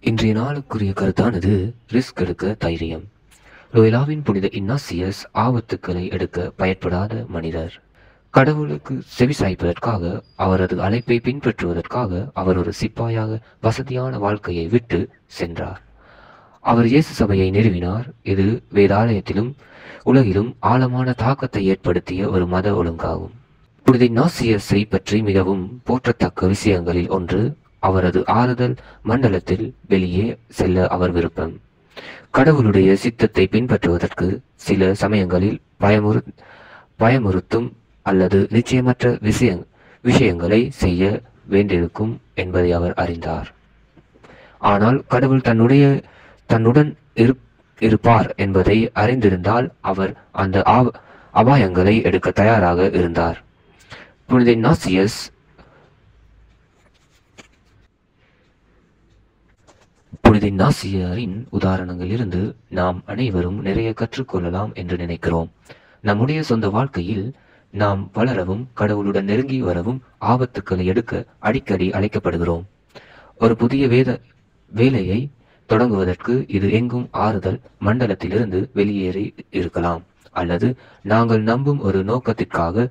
இன்றைய நாளுக்குரிய கருத்தானது ரிஸ்க் எடுக்க தைரியம் லோயலாவின் புனித இன்னாசியஸ் ஆபத்துக்களை எடுக்க பயன்படாத மனிதர் கடவுளுக்கு செவி சாய்ப்பதற்காக அவரது அழைப்பை பின்பற்றுவதற்காக அவர் ஒரு சிப்பாயாக வசதியான வாழ்க்கையை விட்டு சென்றார் அவர் இயேசு சபையை நிறுவினார் இது வேதாலயத்திலும் உலகிலும் ஆழமான தாக்கத்தை ஏற்படுத்திய ஒரு மத ஒழுங்காகும் புனித இன்னாசியஸை பற்றி மிகவும் போற்றத்தக்க விஷயங்களில் ஒன்று அவரது ஆறுதல் மண்டலத்தில் வெளியே செல்ல அவர் விருப்பம் கடவுளுடைய சித்தத்தை பின்பற்றுவதற்கு சில சமயங்களில் பயமுறு பயமுறுத்தும் அல்லது நிச்சயமற்ற விஷய விஷயங்களை செய்ய வேண்டியிருக்கும் என்பதை அவர் அறிந்தார் ஆனால் கடவுள் தன்னுடைய தன்னுடன் இரு இருப்பார் என்பதை அறிந்திருந்தால் அவர் அந்த ஆப- அபாயங்களை எடுக்க தயாராக இருந்தார் புனித நாசியஸ் புனித நாசியரின் உதாரணங்களிலிருந்து நாம் அனைவரும் நிறைய கற்றுக்கொள்ளலாம் என்று நினைக்கிறோம் நம்முடைய சொந்த வாழ்க்கையில் நாம் வளரவும் கடவுளுடன் நெருங்கி வரவும் ஆபத்துக்களை எடுக்க அடிக்கடி அழைக்கப்படுகிறோம் ஒரு புதிய வேத வேலையை தொடங்குவதற்கு இது எங்கும் ஆறுதல் மண்டலத்திலிருந்து வெளியேறி இருக்கலாம் அல்லது நாங்கள் நம்பும் ஒரு நோக்கத்திற்காக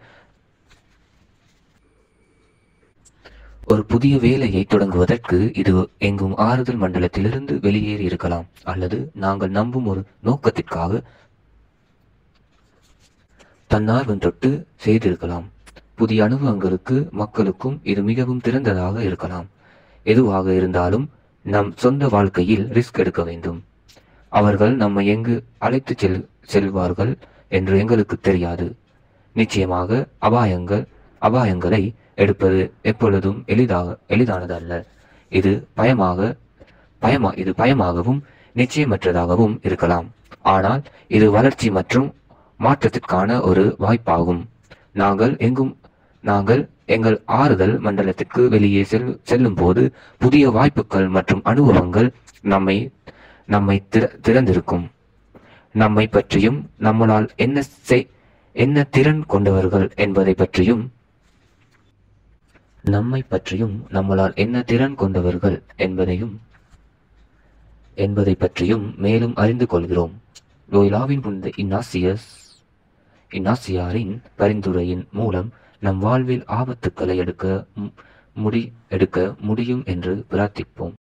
ஒரு புதிய வேலையை தொடங்குவதற்கு இது எங்கும் ஆறுதல் மண்டலத்திலிருந்து வெளியேறி இருக்கலாம் அல்லது நாங்கள் நம்பும் ஒரு நோக்கத்திற்காக தன்னார்வம் தொட்டு செய்திருக்கலாம் புதிய அனுபவங்களுக்கு மக்களுக்கும் இது மிகவும் திறந்ததாக இருக்கலாம் எதுவாக இருந்தாலும் நம் சொந்த வாழ்க்கையில் ரிஸ்க் எடுக்க வேண்டும் அவர்கள் நம்மை எங்கு அழைத்து செல் செல்வார்கள் என்று எங்களுக்கு தெரியாது நிச்சயமாக அபாயங்கள் அபாயங்களை எடுப்பது எப்பொழுதும் எளிதாக எளிதானதல்ல இது பயமாக பயமா இது பயமாகவும் நிச்சயமற்றதாகவும் இருக்கலாம் ஆனால் இது வளர்ச்சி மற்றும் மாற்றத்திற்கான ஒரு வாய்ப்பாகும் நாங்கள் எங்கும் நாங்கள் எங்கள் ஆறுதல் மண்டலத்திற்கு வெளியே செல் செல்லும் போது புதிய வாய்ப்புகள் மற்றும் அனுபவங்கள் நம்மை நம்மை திற- திறந்திருக்கும் நம்மை பற்றியும் நம்மளால் என்ன செய் என்ன திறன் கொண்டவர்கள் என்பதை பற்றியும் நம்மை பற்றியும் நம்மளால் என்ன திறன் கொண்டவர்கள் என்பதையும் என்பதை பற்றியும் மேலும் அறிந்து கொள்கிறோம் லோய்லாவின் புனித இன்னாசியஸ் இன்னாசியாரின் பரிந்துரையின் மூலம் நம் வாழ்வில் ஆபத்துக்களை எடுக்க மு- முடி எடுக்க முடியும் என்று பிரார்த்திப்போம்